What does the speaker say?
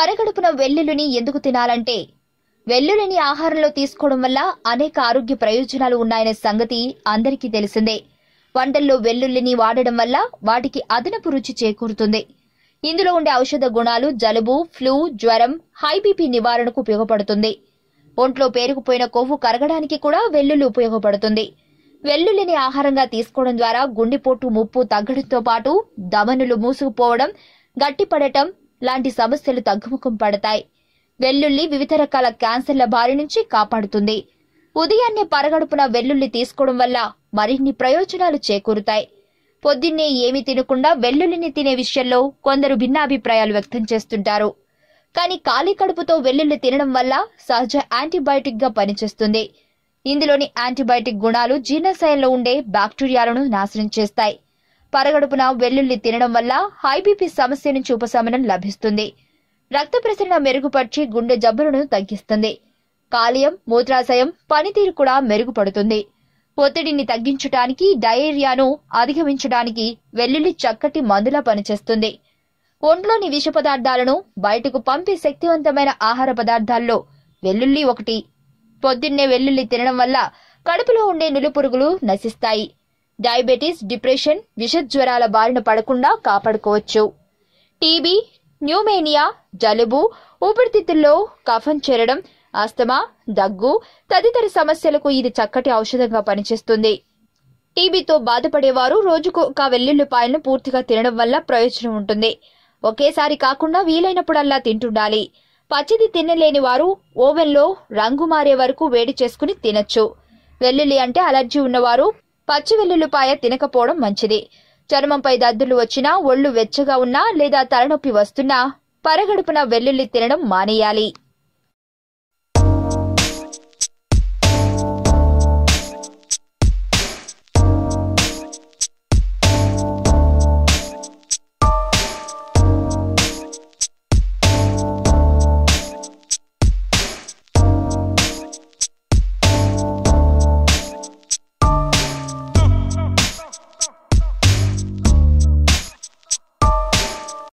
పరగడుపున వెల్లుల్లిని ఎందుకు తినాలంటే వెల్లుల్లిని ఆహారంలో తీసుకోవడం వల్ల అనేక ఆరోగ్య ప్రయోజనాలు ఉన్నాయనే సంగతి అందరికీ తెలిసిందే వంటల్లో వెల్లుల్లిని వాడడం వల్ల వాటికి అదనపు రుచి చేకూరుతుంది ఇందులో ఉండే ఔషధ గుణాలు జలుబు ఫ్లూ జ్వరం హై బీపీ నివారణకు ఉపయోగపడుతుంది ఒంట్లో పేరుకుపోయిన కొవ్వు కరగడానికి కూడా వెల్లుల్లి ఉపయోగపడుతుంది వెల్లుల్లిని ఆహారంగా తీసుకోవడం ద్వారా గుండెపోటు ముప్పు తగ్గడంతో పాటు దమనులు మూసుకుపోవడం గట్టిపడటం లాంటి సమస్యలు తగ్గుముఖం పడతాయి వెల్లుల్లి వివిధ రకాల క్యాన్సర్ల బారి నుంచి కాపాడుతుంది ఉదయాన్నే పరగడుపున వెల్లుల్లి తీసుకోవడం వల్ల మరిన్ని ప్రయోజనాలు చేకూరుతాయి పొద్దున్నే ఏమీ తినకుండా వెల్లుల్లిని తినే విషయంలో కొందరు భిన్నాభిప్రాయాలు వ్యక్తం చేస్తుంటారు కానీ ఖాళీ కడుపుతో వెల్లుల్లి తినడం వల్ల సహజ యాంటీబయాటిక్ గా పనిచేస్తుంది ఇందులోని యాంటీబయాటిక్ గుణాలు జీర్ణశయంలో ఉండే బ్యాక్టీరియాలను నాశనం చేస్తాయి పరగడుపున వెల్లుల్లి తినడం వల్ల హై బీపీ సమస్య నుంచి ఉపశమనం లభిస్తుంది రక్త ప్రసరణ మెరుగుపరిచి గుండె జబ్బులను తగ్గిస్తుంది కాలియం మూత్రాశయం పనితీరు కూడా మెరుగుపడుతుంది ఒత్తిడిని తగ్గించడానికి డయేరియాను అధిగమించడానికి వెల్లుల్లి చక్కటి మందులా పనిచేస్తుంది ఒంట్లోని విష పదార్థాలను బయటకు పంపే శక్తివంతమైన ఆహార పదార్థాల్లో వెల్లుల్లి ఒకటి పొద్దున్నే వెల్లుల్లి తినడం వల్ల కడుపులో ఉండే నులుపురుగులు నశిస్తాయి డయాబెటీస్ డిప్రెషన్ విషజ్వరాల బారిన పడకుండా కాపాడుకోవచ్చు టీబీ న్యూమేనియా జలుబు ఊపిరితిత్తుల్లో కఫం చేరడం ఆస్తమా దగ్గు తదితర సమస్యలకు ఇది చక్కటి ఔషధంగా పనిచేస్తుంది టీబీతో బాధపడేవారు రోజుకు ఒక వెల్లుల్లిపాయలను పూర్తిగా తినడం వల్ల ప్రయోజనం ఉంటుంది ఒకేసారి కాకుండా వీలైనప్పుడల్లా తింటుండాలి పచ్చిది తినలేని వారు ఓవెన్లో రంగు మారే వరకు వేడి చేసుకుని తినచ్చు వెల్లుల్లి అంటే అలర్జీ ఉన్నవారు పచ్చి వెల్లుల్లిపాయ తినకపోవడం మంచిది చర్మంపై దద్దులు వచ్చినా ఒళ్ళు వెచ్చగా ఉన్నా లేదా తలనొప్పి వస్తున్నా పరగడుపున వెల్లుల్లి తినడం మానేయాలి